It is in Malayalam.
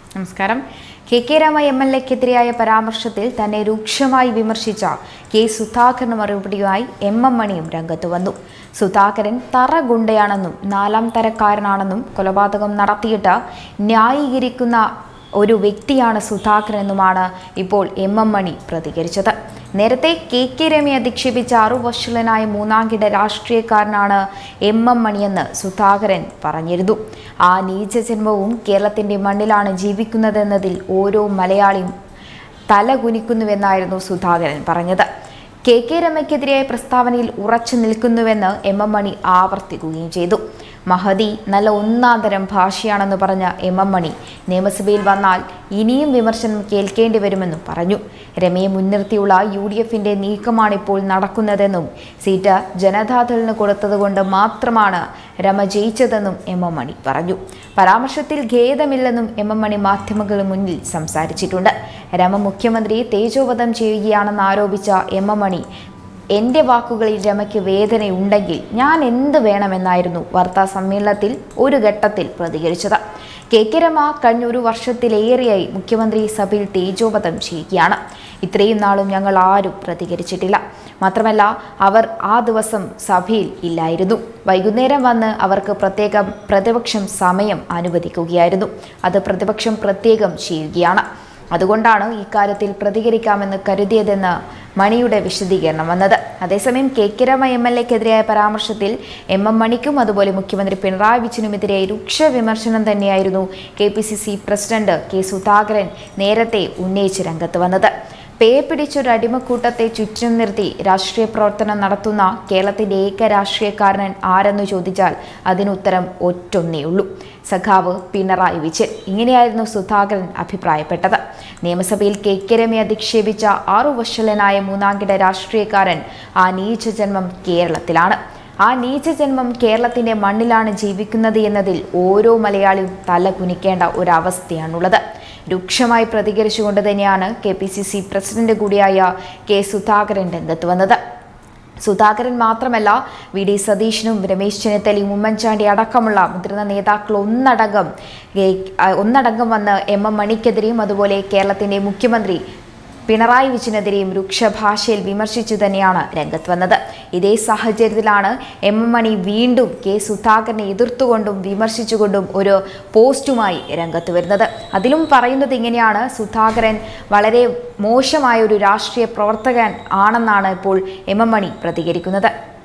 നമസ്കാരം K K Rama M L എക്കെതിരെയായ പരാമർശത്തിൽ തന്നെ രൂക്ഷമായി വിമർശിച്ച കെ സുധാകരന് മറുപടിയുമായി എം എം മണിയും രംഗത്ത് വന്നു സുധാകരൻ തറ ഗുണ്ടയാണെന്നും നാലാം തരക്കാരനാണെന്നും കൊലപാതകം നടത്തിയിട്ട് ന്യായീകരിക്കുന്ന ഒരു വ്യക്തിയാണ് സുധാകരൻ എന്നുമാണ് ഇപ്പോൾ എം എം മണി പ്രതികരിച്ചത് നേരത്തെ കെ കെ രമയെ അധിക്ഷേപിച്ച അറുവശലനായ മൂന്നാംകിട രാഷ്ട്രീയക്കാരനാണ് എം എം മണിയെന്ന് സുധാകരൻ പറഞ്ഞിരുന്നു ആ നീചജന്മവും കേരളത്തിന്റെ മണ്ണിലാണ് ജീവിക്കുന്നതെന്നതിൽ ഓരോ മലയാളിയും തലകുനിക്കുന്നുവെന്നായിരുന്നു സുധാകരൻ പറഞ്ഞത് കെ കെ രമയ്ക്കെതിരായ പ്രസ്താവനയിൽ ഉറച്ചു നിൽക്കുന്നുവെന്ന് എം എം മണി ആവർത്തിക്കുകയും ചെയ്തു മഹതി നല്ല ഒന്നാന്തരം ഭാഷയാണെന്ന് പറഞ്ഞ എം എം മണി നിയമസഭയിൽ വന്നാൽ ഇനിയും വിമർശനം കേൾക്കേണ്ടി വരുമെന്നും പറഞ്ഞു രമയെ മുൻനിർത്തിയുള്ള യു ഡി എഫിന്റെ നീക്കമാണിപ്പോൾ നടക്കുന്നതെന്നും സീറ്റ് ജനതാദളിന് കൊടുത്തതുകൊണ്ട് മാത്രമാണ് രമ ജയിച്ചതെന്നും എം എം മണി പറഞ്ഞു പരാമർശത്തിൽ ഖേദമില്ലെന്നും എം എം മണി മാധ്യമങ്ങൾക്ക് മുന്നിൽ സംസാരിച്ചിട്ടുണ്ട് രമ മുഖ്യമന്ത്രിയെ തേജോവധം ചെയ്യുകയാണെന്ന് ആരോപിച്ച എം എം മണി എൻ്റെ വാക്കുകളിൽ രമയ്ക്ക് വേദനയുണ്ടെങ്കിൽ ഞാൻ എന്ത് വേണമെന്നായിരുന്നു വാർത്താ സമ്മേളനത്തിൽ ഒരു ഘട്ടത്തിൽ പ്രതികരിച്ചത് കെ കെ രമ കഴിഞ്ഞ ഒരു വർഷത്തിലേറെയായി മുഖ്യമന്ത്രി സഭയിൽ തേജോവധം ചെയ്യുകയാണ് ഇത്രയും നാളും ഞങ്ങൾ ആരും പ്രതികരിച്ചിട്ടില്ല മാത്രമല്ല അവർ ആ ദിവസം സഭയിൽ ഇല്ലായിരുന്നു വൈകുന്നേരം വന്ന് അവർക്ക് പ്രത്യേകം പ്രതിപക്ഷം സമയം അനുവദിക്കുകയായിരുന്നു അത് പ്രതിപക്ഷം പ്രത്യേകം ചെയ്യുകയാണ് അതുകൊണ്ടാണ് ഇക്കാര്യത്തിൽ പ്രതികരിക്കാമെന്ന് കരുതിയതെന്ന് മണിയുടെ വിശദീകരണം വന്നത് അതേസമയം K K Rama M L എക്കെതിരായ പരാമർശത്തിൽ എം എം മണിക്കും അതുപോലെ മുഖ്യമന്ത്രി പിണറായി വിജയനുമെതിരെ രൂക്ഷ വിമർശനം തന്നെയായിരുന്നു K P C C president K Sudhakaran നേരത്തെ ഉന്നയിച്ച് രംഗത്ത് വന്നത് പേ പിടിച്ചൊരു അടിമക്കൂട്ടത്തെ ചുറ്റും നിർത്തി രാഷ്ട്രീയ പ്രവർത്തനം നടത്തുന്ന കേരളത്തിന്റെ ഏക രാഷ്ട്രീയക്കാരൻ ആരെന്ന് ചോദിച്ചാൽ അതിനുത്തരം ഒറ്റൊന്നേയുള്ളൂ സഖാവ് പിണറായി വിജയൻ ഇങ്ങനെയായിരുന്നു സുധാകരൻ അഭിപ്രായപ്പെട്ടത് നിയമസഭയിൽ കെ കെ രമയെ അധിക്ഷേപിച്ച ആറു വഷളനായ മൂന്നാംകിട രാഷ്ട്രീയക്കാരൻ ആ നീചജന്മം കേരളത്തിലാണ് ആ നീചജന്മം കേരളത്തിന്റെ മണ്ണിലാണ് ജീവിക്കുന്നത് എന്നതിൽ ഓരോ മലയാളിയും തല കുനിക്കേണ്ട ഒരവസ്ഥയാണുള്ളത് രൂക്ഷമായി പ്രതികരിച്ചുകൊണ്ട് തന്നെയാണ് K P C C president കൂടിയായ കെ സുധാകരൻ രംഗത്ത് വന്നത് സുധാകരൻ മാത്രമല്ല വി ഡി സതീശനും രമേശ് ചെന്നിത്തലയും ഉമ്മൻചാണ്ടി അടക്കമുള്ള മുതിർന്ന നേതാക്കൾ ഒന്നടങ്കം ഏ, ഒന്നടങ്കം വന്ന് എം എം മണിക്കെതിരെയും അതുപോലെ കേരളത്തിന്റെ മുഖ്യമന്ത്രി പിണറായി വിജയനെതിരെയും രൂക്ഷഭാഷയിൽ വിമർശിച്ചു തന്നെയാണ് രംഗത്ത് വന്നത് ഇതേ സാഹചര്യത്തിലാണ് എം എം മണി വീണ്ടും കെ സുധാകരനെ എതിർത്തുകൊണ്ടും വിമർശിച്ചുകൊണ്ടും ഒരു പോസ്റ്റുമായി രംഗത്ത് വരുന്നത് അതിലും പറയുന്നത് ഇങ്ങനെയാണ് സുധാകരൻ വളരെ മോശമായ ഒരു രാഷ്ട്രീയ പ്രവർത്തകൻ ആണെന്നാണ് ഇപ്പോൾ എം എം മണി പ്രതികരിക്കുന്നത്